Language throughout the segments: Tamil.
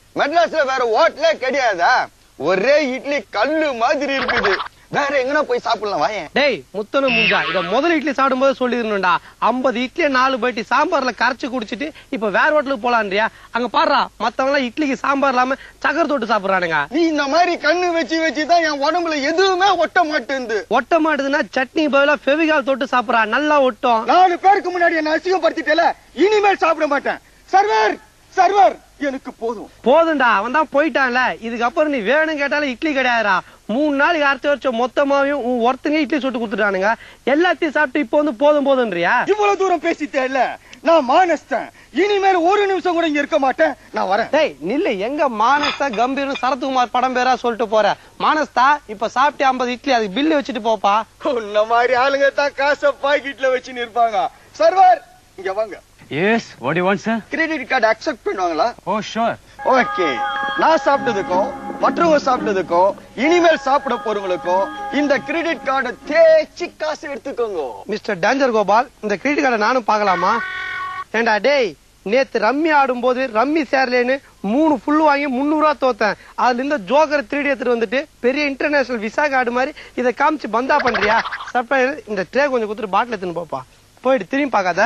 மெட்ராஸ்ல வேற ஹோட்டலே கிடையாதா ஒரே இட்லி கல்லு மாதிரி இருக்குது வேற எங்கனா போய் சாப்பிடலாம் வாயேன் டேய் முத்தன முஞ்சா இத முதல் இட்லி சாப்பிடும்போது சொல்லிருந்தா ஐம்பது இட்லியை நாலு பைட்டி சாம்பார்ல கரைச்சு குடிச்சிட்டு இப்ப வேற ஹோட்டலுக்கு போலான்றியா அங்க பாடுறா மத்தவங்க எல்லாம் இட்லிக்கு சாம்பார் இல்லாம சக்கரை தொட்டு சாப்பிடுறானுங்க நீ இந்த மாதிரி கண்ணு வச்சு வச்சு தான் என் உடம்புல எதுவுமே ஒட்ட மாட்டேங்குது ஒட்ட மாட்டுதுன்னா சட்னி பதிலா ஃபெவிகால் தொட்டு சாப்பிடுறா நல்லா ஒட்டும் நாலு பேருக்கு முன்னாடி என்ன அசிங்கப்படுத்திட்டல இனிமேல் சாப்பிட மாட்டேன் சர்வர் சர்வர் எனக்கு போதும் போதும்டா அவன் தான் போயிட்டான்ல இதுக்கப்புறம் நீ வேணும் கேட்டாலும் இட்லி கிடையாதுடா மூணு நாளைக்கு அரைச்சு வச்ச மொத்தமாவையும் உன் ஒருத்தங்க இட்லி சுட்டு கொடுத்துட்டானுங்க எல்லாத்தையும் சாப்பிட்டு இப்போ வந்து போதும் போதுன்றியா இவ்வளவு தூரம் பேசிட்டே இல்ல நான் மானஸ்தன் இனிமேல் ஒரு நிமிஷம் கூட இங்க இருக்க மாட்டேன் நான் வரேன் டேய் நில்லு எங்க மானஸ்தா கம்பீரம் சரத்குமார் படம் பேரா சொல்லிட்டு போற மானஸ்தா இப்ப சாப்பிட்டு ஐம்பது இட்லி அதுக்கு பில்லு வச்சுட்டு போப்பா உன்ன மாதிரி ஆளுங்க தான் காசை பாக்கெட்ல வச்சுன்னு இருப்பாங்க சர்வர் இங்க வாங்க Yes, what do you want, sir? Credit card accept பண்ணுவாங்களா Oh, sure. ஓகே நான் சாப்பிட்டதுக்கும் மற்றவங்க சாப்பிட்டதுக்கும் இனிமேல் சாப்பிட போறவங்களுக்கும் இந்த கிரெடிட் கார்டை தேய்ச்சி காசு எடுத்துக்கோங்க மிஸ்டர் டேஞ்சர் கோபால் இந்த கிரெடிட் கார்டை நானும் பார்க்கலாமா ஏண்டா டேய் நேத்து ரம்மி ஆடும்போது ரம்மி சேரலேன்னு மூணு ஃபுல் வாங்கி முந்நூறு ரூபா தோத்தேன் அதுல இருந்து ஜோக்கர் திருடி எடுத்துட்டு வந்துட்டு பெரிய இன்டர்நேஷனல் விசா கார்டு மாதிரி இதை காமிச்சு பந்தா பண்றியா சர்ப்ரைஸ் இந்த ட்ரே கொஞ்சம் கொடுத்துட்டு பாட்டில் எடுத்துன்னு போப்பா போயிட்டு திரும்பி பார்க்காத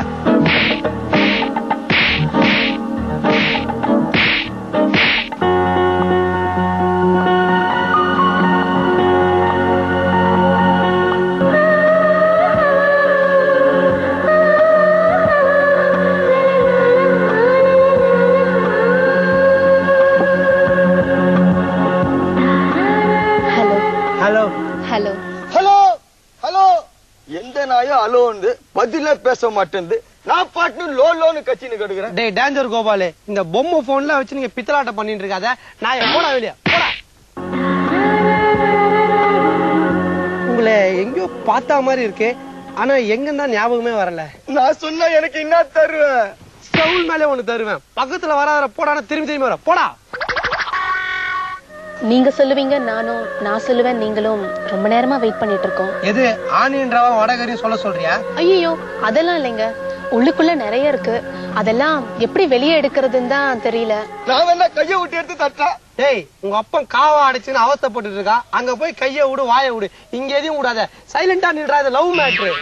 hello hello hello hello hello எந்த நாயும் அலோந்து பதில பேச மாட்டேங்குது நான் பாட்டு லோ லோன்னு கச்சின்னு கெடுக்கிறேன் டேய் டேஞ்சர் கோபாலு இந்த பொம்மை போன்ல வச்சு நீங்க பித்தலாட்டம் பண்ணிட்டு இருக்காத நான் போடா வெளியே போடா உங்களை எங்கேயோ பார்த்தா மாதிரி இருக்கு ஆனா எங்கன்னு தான் ஞாபகமே வரல நான் சொன்னா எனக்கு என்ன தருவேன் ஸ்டவுல் மேலே ஒண்ணு தருவேன் பக்கத்துல வராத போடானா திரும்பி திரும்பி வர போடா நீங்க சொல்லுவீங்க நானும் நான் சொல்லுவேன் நீங்களும் ரொம்ப நேரமா வெயிட் பண்ணிட்டு இருக்கோம் எது ஆனியன்றவா வடகரியும் சொல்ல சொல்றியா ஐயோ அதெல்லாம் இல்லைங்க உள்ளுக்குள்ள நிறைய இருக்கு அதெல்லாம் எப்படி வெளியே எடுக்கிறதுன்னு தான் தெரியல நான் வேணா கைய விட்டு எடுத்து தட்டா டேய் உங்க அப்பன் காவா அடிச்சுன்னு அவஸ்தைப்பட்டு இருக்கா அங்க போய் கைய விடு வாய விடு இங்க எதையும் விடாத சைலண்டா நின்றா இது லவ் மேட்ரு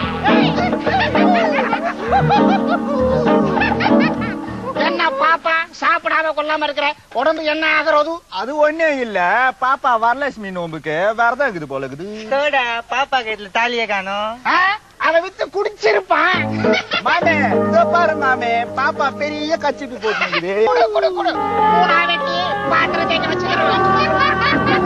என்ன பாப்பா சாப்பிடாம கொள்ளாம இருக்கிற உடம்பு என்ன ஆகுறது அது ஒண்ணே இல்ல பாப்பா வரலட்சுமி நோம்புக்கு விரதம் இருக்குது போல இருக்குது பாப்பா கைட்ல தாலிய காணோம் ஆ? அதை வித்து குடிச்சிருப்பான் மாமே இதோ பாரு மாமே பாப்பா பெரிய கச்சிப்பு போட்டுக்குது குடு குடு குடு மூணா வெட்டி பாத்திரம் தேய்க்க வச்சுக்கிறோம்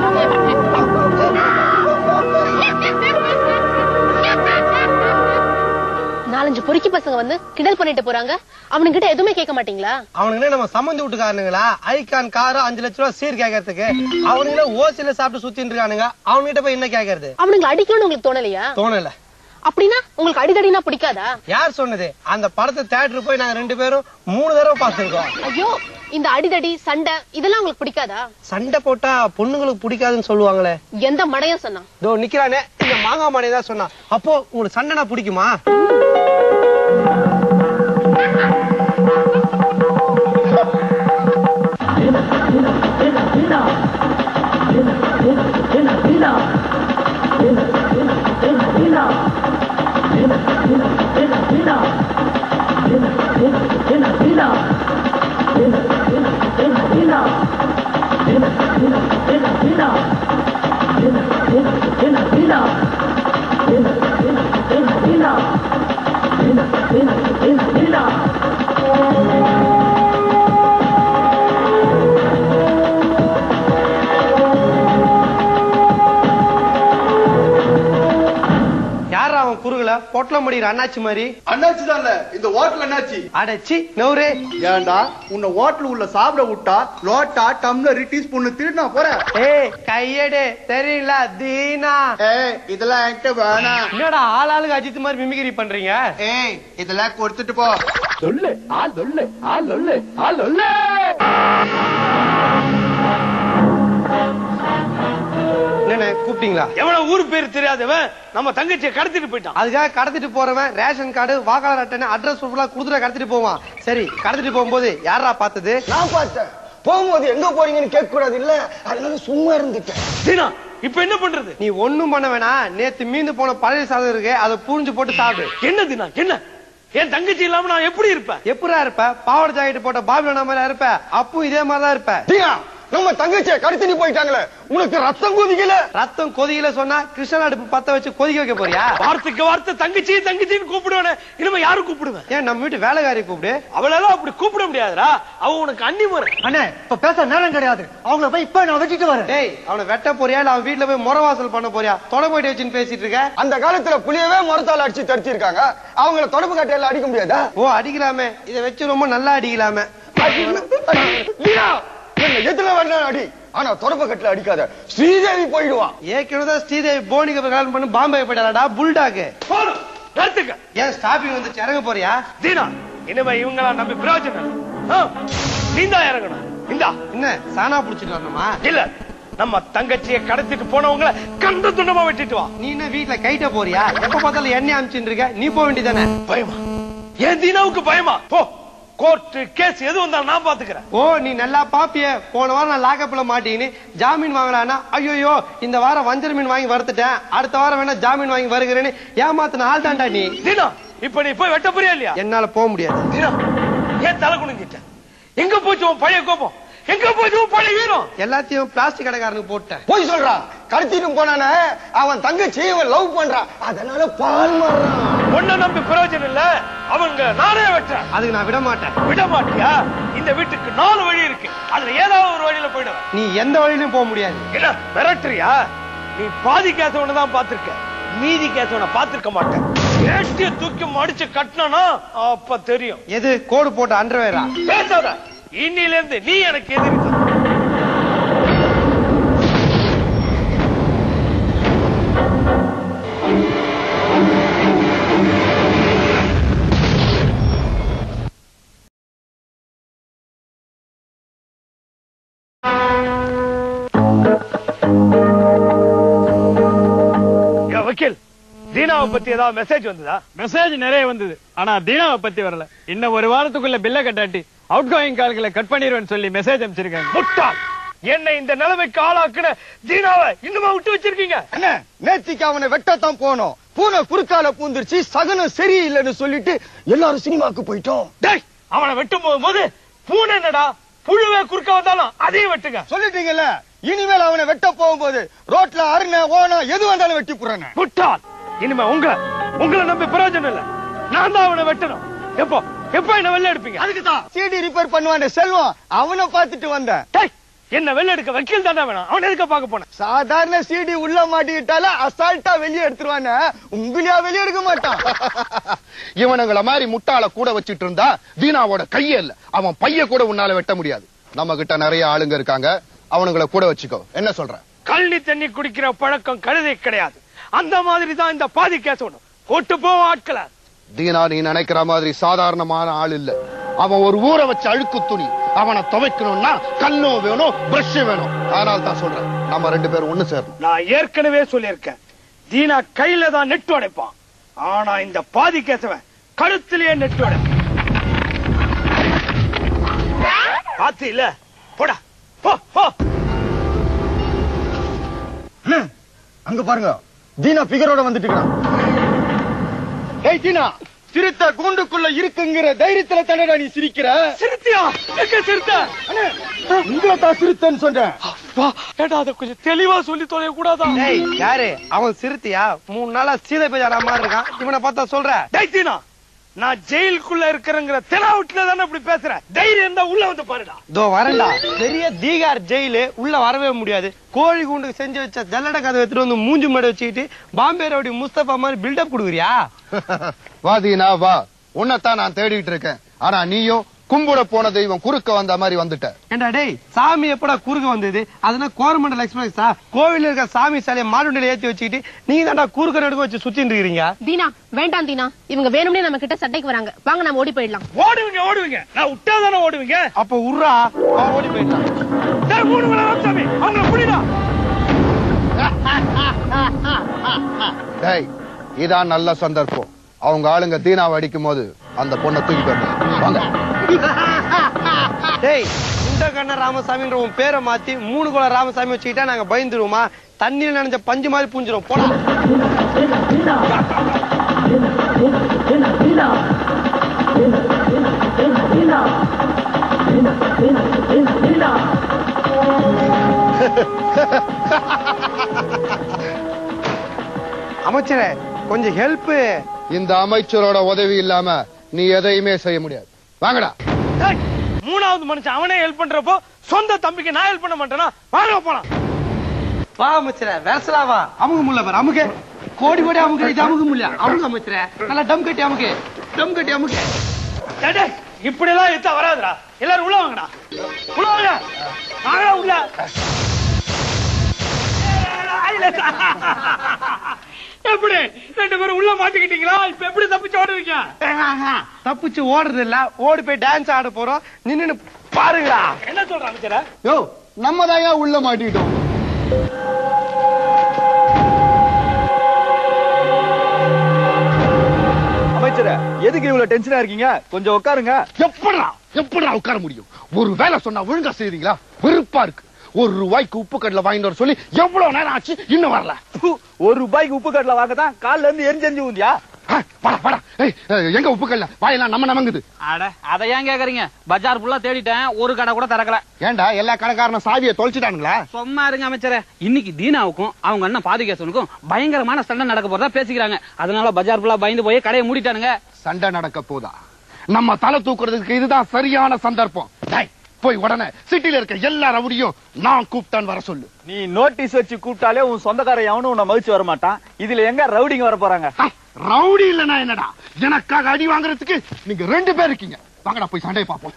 நாலஞ்சு பொறுக்கி பசங்க வந்து கிண்டல் பண்ணிட்டு போறாங்க அவனுங்கிட்ட எதுவுமே கேட்க மாட்டீங்களா அவனுங்களே நம்ம சம்மந்தி விட்டுக்காரனுங்களா ஐகான் காரம் அஞ்சு லட்ச ரூபா சீர் கேட்கறதுக்கு அவனுங்களே ஓசில சாப்பிட்டு சுத்தின்னு இருக்கானுங்க அவனுகிட்ட போய் என்ன கேட்கறது அவனுங்களை அடிக்கணும்னு உங்களுக்கு தோணலையா தோணல அப்படின்னா உங்களுக்கு அடிதடினா பிடிக்காதா யார் சொன்னது அந்த படத்தை தேட்டர் போய் நாங்க ரெண்டு பேரும் மூணு தடவை பார்த்திருக்கோம் ஐயோ இந்த அடிதடி சண்டை இதெல்லாம் உங்களுக்கு பிடிக்காதா சண்டை போட்டா பொண்ணுங்களுக்கு பிடிக்காதுன்னு சொல்லுவாங்களே எந்த மடையும் சொன்னான் இதோ நிக்கிறானே இந்த மாங்காய் மாடை தான் சொன்னா அப்போ உங்களுக்கு சண்டைனா பிடிக்குமா யாரா அவன் குறுகல பொட்டல முடிகிற அண்ணாச்சி மாதிரி அண்ணாச்சி தான் இந்த ஹோட்டல் அண்ணாச்சி அடைச்சி நவுரே ஏன்டா உன்னை ஹோட்டல் உள்ள சாப்பிட விட்டா லோட்டா டம்ளர் டீஸ்பூன் திருடினா போற ஏய் கையடே தெரியல தீனா ஏய் இதெல்லாம் என்கிட்ட வேணாம் என்னடா ஆளாளுக்கு அஜித் மாதிரி மிமிகிரி பண்றீங்க ஏய் இதெல்லாம் கொடுத்துட்டு போ என்னண்ணே கூப்பிட்டீங்களா எவ்வளவு ஊர் பேர் தெரியாதவன் நம்ம தங்கச்சியை கடத்திட்டு போயிட்டான் அதுக்காக கடத்திட்டு போறவன் ரேஷன் கார்டு வாக்காளர் அட்டை அட்ரஸ் ப்ரூஃப்லாம் கொடுத்துட்டு கடத்திட்டு போவான் சரி கடத்திட்டு போகும்போது யாரா பார்த்தது நான் பார்த்தேன் போகும்போது எங்க போறீங்கன்னு கேட்க கூடாது இல்ல அதனால சும்மா இருந்துட்டேன் தீனா இப்ப என்ன பண்றது நீ ஒண்ணும் பண்ண வேணாம் நேத்து மீந்து போன பழைய சாதம் இருக்கு அதை புரிஞ்சு போட்டு சாப்பிடு என்ன தீனா என்ன என் தங்கச்சி இல்லாம நான் எப்படி இருப்பேன் எப்படா இருப்ப பாவாடை ஜாக்கெட் போட்ட பாபிலோனா மாதிரி இருப்ப அப்பவும் இதே மாதிரி தான் இருப்ப டீனா நம்ம தங்கச்சியை கடத்திட்டு போயிட்டாங்களே உனக்கு ரத்தம் கொதிக்கல ரத்தம் கொதிக்கல சொன்னா கிருஷ்ண அடுப்பு பத்த வச்சு கொதிக்க வைக்க போறியா வார்த்தைக்கு வார்த்தை தங்கச்சி தங்கச்சின்னு கூப்பிடுவேனே இனிமே யாரும் கூப்பிடுவேன் ஏன் நம்ம வீட்டு வேலைக்காரி கூப்பிடு அவளெல்லாம் அப்படி கூப்பிட முடியாதுடா அவ உனக்கு அண்ணி முறை அண்ணே இப்ப பேச நேரம் கிடையாது அவங்கள போய் இப்ப நான் வச்சுட்டு வரேன் டேய் அவனை வெட்ட போறியா இல்ல அவன் வீட்டுல போய் முறவாசல் பண்ண போறியா தொலை போயிட்டு வச்சுன்னு பேசிட்டு இருக்க அந்த காலத்துல புளியவே முறத்தால அடிச்சு தடுத்திருக்காங்க அவங்கள தொடப்பு கட்டையில அடிக்க முடியாதா ஓ அடிக்கலாமே இதை வச்சு ரொம்ப நல்லா அடிக்கலாமே டீனா, என்ன எதுல வேணா அடி ஆனா தொடப்பு கட்டுல அடிக்காத ஸ்ரீதேவி போயிடுவான் ஏற்கனவே தான் ஸ்ரீதேவி போனிக்கு கல்யாணம் பண்ணி பாம்பே போயிட்டாடா புல்டாக்கு போதும் நிறுத்துக்க ஏன் ஸ்டாப்பிங் வந்து இறங்க போறியா தீனா இனிமே இவங்களா நம்பி பிரயோஜனம் இல்லை. ஆ, நீதான் இறங்கணும் இந்தா என்ன சானா புடிச்சிட்டு வரணுமா இல்ல நம்ம தங்கச்சியை கடத்திட்டு போனவங்கள கண்ட துண்டமா வெட்டிட்டு வா நீ என்ன வீட்டுல கைட்ட போறியா எப்ப பார்த்தாலும் எண்ணெய் அமிச்சுட்டு இருக்க நீ போக வேண்டியதானே பயமா என் தீனாவுக்கு பயமா போ கோர்ட் கேஸ் எது வந்தாலும் நான் பாத்துக்கிறேன் ஓ நீ நல்லா பாப்பிய போன வாரம் நான் லாக்கப்ல மாட்டீங்கன்னு ஜாமீன் வாங்குறானா ஐயோ இந்த வாரம் வஞ்சர மீன் வாங்கி வறுத்துட்டேன் அடுத்த வாரம் வேணா ஜாமீன் வாங்கி வருகிறேன்னு ஏமாத்தின ஆள் தான்டா நீ தீனா இப்ப நீ போய் வெட்ட போறியா இல்லையா என்னால போக முடியாது தீனா ஏன் தலை குனிஞ்சிட்ட எங்க போச்சு உன் பழைய கோபம் எங்க போச்சு உன் பழைய வீரம் எல்லாத்தையும் பிளாஸ்டிக் கடைக்காரனுக்கு போட்டேன் போய் சொல்றான் கடத்திட்டு போனானே அவன் தங்கச்சி இவன் லவ் பண்றான் அதனால பால் மாறான் ஒன்ன நம்பி பிரயோஜனம் இல்ல அவங்க நானே வெட்டுறேன் அதுக்கு நான் விட மாட்டேன் விட மாட்டியா இந்த வீட்டுக்கு நாலு வழி இருக்கு அதுல ஏதாவது ஒரு வழியில போயிடுவேன் நீ எந்த வழியிலும் போக முடியாது என்ன மிரட்டுறியா நீ பாதி கேசவனை தான் பாத்திருக்க மீதி கேசவனை பாத்திருக்க மாட்டேன் ஏட்டிய தூக்கி மடிச்சு கட்டினா அப்ப தெரியும் எது கோடு போட்ட அண்டர்வேரா பேசாத இன்னில இருந்து நீ எனக்கு எதிரி தான். யா, வக்கீல் தீனாவை பத்தி ஏதாவது மெசேஜ் வந்ததா மெசேஜ் நிறைய வந்தது ஆனா தீனாவை பத்தி வரல இன்னும் ஒரு வாரத்துக்குள்ள பில்ல கட்டாட்டி அவுட் கோயிங் கால்களை கட் பண்ணிடுவேன்னு சொல்லி மெசேஜ் அனுப்பிச்சிருக்காங்க முட்டாள் என்னை இந்த நிலைமைக்கு ஆளாக்குன தீனாவை இன்னுமா விட்டு வச்சிருக்கீங்க என்ன நேத்திக்கு அவனை வெட்டத்தான் போனோம் பூனை குறுக்கால பூந்துருச்சு சகனம் சரியில்லைன்னு சொல்லிட்டு எல்லாரும் சினிமாக்கு போயிட்டோம் டேய் அவனை வெட்டும் போது பூனை என்னடா புழுவே குறுக்க வந்தாலும் அதையும் வெட்டுங்க சொல்லிட்டீங்கல்ல இனிமேல் அவனை வெட்ட போகும்போது ரோட்ல அருண ஓனா எது வந்தாலும் வெட்டி புறேன் முட்டாள் இனிமே உங்களை உங்களை நம்பி பிரயோஜனம் இல்ல நான் தான் அவனை வெட்டணும் எப்போ எப்போ என்ன வெளில எடுப்பீங்க அதுக்கு தான் சிடி ரிப்பேர் பண்ணுவான் செல்வம் அவனை பார்த்துட்டு வந்தேன் டேய் என்ன வெளில எடுக்க வக்கீல் தானே வேணும் அவன் எதுக்க பார்க்க போனேன் சாதாரண சிடி உள்ள மாட்டிக்கிட்டால அசால்ட்டா வெளியே எடுத்துருவானே உங்களையா வெளியே எடுக்க மாட்டான் இவனுங்கள மாதிரி முட்டாள கூட வச்சிட்டு இருந்தா தீனாவோட கையே இல்ல அவன் பைய கூட உன்னால வெட்ட முடியாது நம்ம கிட்ட நிறைய ஆளுங்க இருக்காங்க அவனுங்கள கூட வச்சுக்கோ என்ன சொல்ற கள்ளி தண்ணி குடிக்கிற பழக்கம் கழுதை கிடையாது அந்த மாதிரி தான் இந்த பாதி கேஸ் ஒண்ணும் கூட்டு போவோம் ஆட்களை தீனா நீ நினைக்கிற மாதிரி சாதாரணமான ஆள் இல்ல அவன் ஒரு ஊரை வச்சு அழுக்கு துணி அவனை துவைக்கணும்னா கல்லும் வேணும் பிரஷ் வேணும் அதனால தான் சொல்றேன் நம்ம ரெண்டு பேரும் ஒண்ணு சேரணும் நான் ஏற்கனவே சொல்லியிருக்கேன் தீனா கையில தான் நெட்டு உடைப்பான் ஆனா இந்த பாதி கேசவன் கழுத்திலேயே நெட்டு உடைப்பான் பாத்து இல்ல போடா போ போ அண்ணே, அங்க பாருங்க தீனா பிகரோட வந்துட்டு இருக்கான் ஏய் தீனா சிறுத்தை கூண்டுக்குள்ள இருக்குங்கிற தைரியத்துல தண்டடா நீ சிரிக்கிற சிறுத்தையா எங்க சிறுத்தை அண்ணே, உங்களை தான் சிறுத்தைன்னு சொல்றேன் வா ஏடா அதை கொஞ்சம் தெளிவா சொல்லி தொலைய கூடாதா டேய் யாரு அவன் சிறுத்தையா மூணு நாளா சீதை பேஜாரா மாதிரி இருக்கான் இவனை பார்த்தா சொல்ற டேய் தீனா நான் ஜெயிலுக்குள்ள இருக்கிறேங்கிற தெனாவட்டுல தானே இப்படி பேசுறேன் தைரியம் இருந்தா உள்ள வந்து பாருடா இதோ வரண்டா பெரிய தீகார் ஜெயிலு உள்ள வரவே முடியாது கோழி கூண்டுக்கு செஞ்சு வச்ச ஜல்லட கதை எடுத்துட்டு வந்து மூஞ்சி மேடை வச்சுக்கிட்டு பாம்பே ரவுடி முஸ்தபா மாதிரி பில்டப் கொடுக்குறியா வா தீனா வா உன்னைத்தான் நான் தேடிட்டு இருக்கேன் ஆனா நீயும் கும்பிட போன தெய்வம் குறுக்க வந்த மாதிரி வந்துட்ட ஏண்டா டேய் சாமி எப்படா குறுக்க வந்தது அதுனா கோரமண்டல் எக்ஸ்பிரஸா கோவில்ல இருக்க சாமி சிலையை மாடுண்டில ஏத்தி வச்சுக்கிட்டு நீங்க தான்டா குறுக்க நடுக்க வச்சு சுத்திட்டு இருக்கீங்க தீனா வேண்டாம் தீனா இவங்க வேணும்னே நம்ம கிட்ட சண்டைக்கு வராங்க வாங்க நம்ம ஓடி போயிடலாம் ஓடுவீங்க ஓடுவீங்க நான் விட்டா தானே ஓடுவீங்க அப்ப உர்றா அவன் ஓடி போயிட்டான் டேய் மூணு மலை ராமசாமி அவங்கள புடிடா டேய் இதான் நல்ல சந்தர்ப்பம் அவங்க ஆளுங்க தீனாவை அடிக்கும் போது அந்த பொண்ணை தூக்கிட்டு வரணும். வாங்க டேய் இந்த முண்டை கண்ண ராமசாமின்ற உன் பேரை மாத்தி மூணு குல ராமசாமி வச்சுக்கிட்டா நாங்க பயந்துருவோமா தண்ணியில் நனைஞ்ச பஞ்சு மாதிரி பூஞ்சிரும் போடா அமைச்சரே கொஞ்சம் ஹெல்ப் இந்த அமைச்சரோட உதவி இல்லாம நீ எதையுமே செய்ய முடியாது வாங்கடா ஏய், மூணாவது மனுஷன் அவனே ஹெல்ப் பண்றப்போ சொந்த தம்பிக்கு நான் ஹெல்ப் பண்ண மாட்டேனா வாங்க போலாம் வா அமைச்சரே வேசலா வா அமுக முல்ல பாரு அமுக கோடி கோடி அமுக இது அமுக முல்ல அமுக அமைச்சரே நல்லா டம் கட்டி அமுக டம் கட்டி அமுக டேய், டேய், இப்படி எல்லாம் எடுத்தா வராதுடா எல்லாரும் உள்ள வாங்கடா உள்ள வாங்க வாங்கடா உள்ள எப்படி ரெண்டு பேரும் உள்ள மாட்டிக்கிட்டீங்களா இப்ப எப்படி தப்பிச்சு ஓடுவீங்க தப்பிச்சு ஓடுறது இல்ல ஓடி போய் டான்ஸ் ஆட போறோம் நின்னு பாருங்கடா என்ன சொல்ற அமைச்சர யோ நம்ம தாங்க உள்ள மாட்டிக்கிட்டோம் அமைச்சர எதுக்கு இவ்வளவு டென்ஷனா இருக்கீங்க கொஞ்சம் உட்காருங்க எப்படா எப்படா உட்கார முடியும் ஒரு வேலை சொன்னா ஒழுங்கா செய்றீங்களா வெறுப்பா இருக்கு ஒரு ரூபாய்க்கு உப்பு கடலை வாங்கிட்டு வர சொல்லி எவ்வளவு நேரம் ஆச்சு இன்னும் வரல ப்பு, ஒரு ரூபாய்க்கு உப்பு கடலை வாங்கதான் கால்ல இருந்து எரிஞ்செஞ்சு ஊந்தியா ஆ, வாடா வாடா ஏய் அஹ், எங்க உப்பு கடலை வாயெல்லாம் நம்ம நமங்குது அட அத ஏன் கேக்குறீங்க பஜார் ஃபுல்லா தேடிட்டேன் ஒரு கடை கூட திறக்கல ஏன்டா எல்லா கடைக்காரனும் சாவியை தொலைச்சிட்டானுங்களா சும்மா இருங்க அமைச்சரே இன்னைக்கு தீனாவுக்கும் அவங்க அண்ணன் பாதிகேசனுக்கும் பயங்கரமான சண்டை நடக்க போறதா பேசிக்கிறாங்க அதனால பஜார் ஃபுல்லா பயந்து போய் கடையை மூடிட்டானுங்க சண்டை நடக்க போதா நம்ம தலை தூக்குறதுக்கு இதுதான் சரியான சந்தர்ப்பம் டேய், போய் உடனே சிட்டில இருக்க எல்லா ரவுடியும் நான் கூப்பிட்டான் வர சொல்லு நீ நோட்டீஸ் வச்சு கூப்பிட்டாலே உன் சொந்தக்காரன் எவனும் உன்னை மதிச்சு வர மாட்டான் இதுல எங்க ரவுடிங்க வர போறாங்க ஆ, ரவுடி இல்லனா என்னடா எனக்காக அடி வாங்குறதுக்கு நீங்க ரெண்டு பேர் இருக்கீங்க வாங்கடா போய் சண்டையை பார்ப்போம்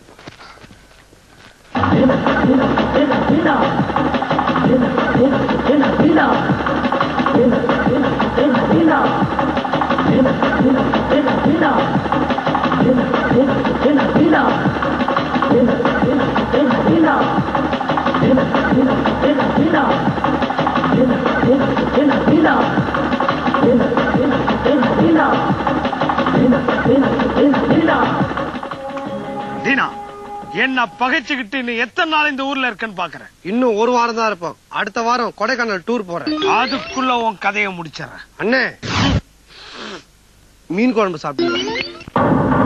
தீனா என்ன பகைச்சுக்கிட்டு நீ எத்தனை நாள் இந்த ஊர்ல இருக்கன்னு பாக்குறேன் இன்னும் ஒரு வாரம் தான் இருப்போம் அடுத்த வாரம் கொடைக்கானல் டூர் போறேன் அதுக்குள்ள உன் கதையை முடிச்சிடறேன் அண்ணே மீன் குழம்பு சாப்பிடுங்க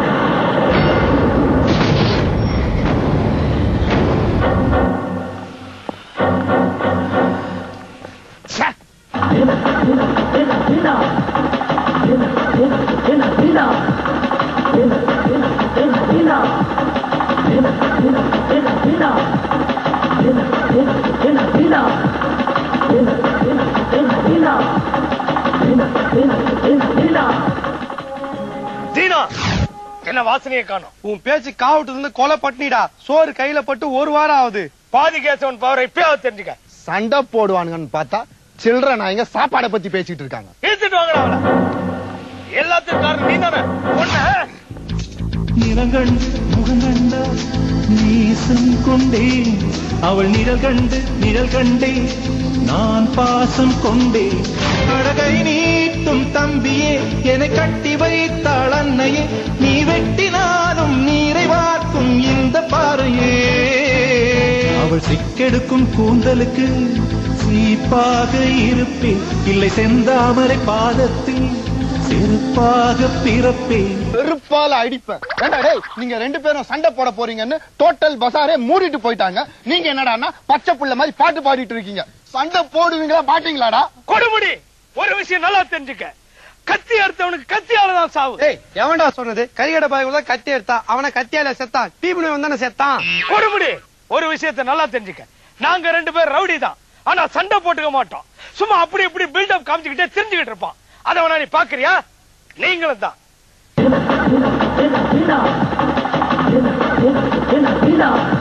தீனா என்ன வாசனையை காணும் உன் பேச்சு காவட்டு இருந்து கொலை பட்டினிடா சோறு கையில பட்டு ஒரு வாரம் ஆகுது பாதி கேசவன் பவரை இப்பயாவது தெரிஞ்சுக்க சண்டை போடுவானுங்கன்னு பார்த்தா சில்லற நாயங்க சாப்பாடை பத்தி பேசிட்டு இருக்காங்க இழுத்துட்டு வாங்கடா அவளை எல்லாத்துக்கும் காரணம் நீ தானே ஒண்ணு நிறங்கண்டு முகங்கண்ட நேசம் கொண்டே அவள் நிழல் கண்டு நிழல் கண்டே நான் பாசம் கொண்டே அழகை நீட்டும் தம்பியே என்னை கட்டி வைத்தாள் அன்னையே நீ வெட்டினாலும் நீரை வார்க்கும் இந்த பாறையே அவள் சிக்கெடுக்கும் கூந்தலுக்கு சீப்பாக இருப்பேன் இல்லை செந்தாமரை பாதத்தில் செருப்பாக பிறப்பேன் வெறுப்பால அடிப்பேன் ஏண்டா டேய் நீங்க ரெண்டு பேரும் சண்டை போட போறீங்கன்னு டோட்டல் பசாரே மூடிட்டு போயிட்டாங்க நீங்க என்னடான்னா பச்சை புள்ள மாதிரி பாட்டு பாடிட்டு இருக்கீங்க சண்டை போடுவீங்களா மாட்டீங்களாடா கொடுமுடி ஒரு விஷயம் நல்லா தெரிஞ்சுக்க கத்தி எடுத்தவனுக்கு கத்தியால தான் சாவு ஏய் எவன்டா சொன்னது கரிகடை பாய்க்குள்ள தான் கத்தி எடுத்தா அவனை கத்தியால செத்தான் டீபுனு வந்தானே செத்தான் கொடுமுடி ஒரு விஷயத்தை நல்லா தெரிஞ்சுக்க நாங்க ரெண்டு பேர் ரவுடி தான் ஆனா சண்டை போட்டுக்க மாட்டோம் சும்மா அப்படி இப்படி பில்டப் காமிச்சுக்கிட்டே தெரிஞ்சுக்கிட்டு இருப்பான் அதை வேணா நீ பாக்குறியா நீங்களும் தான் என்ன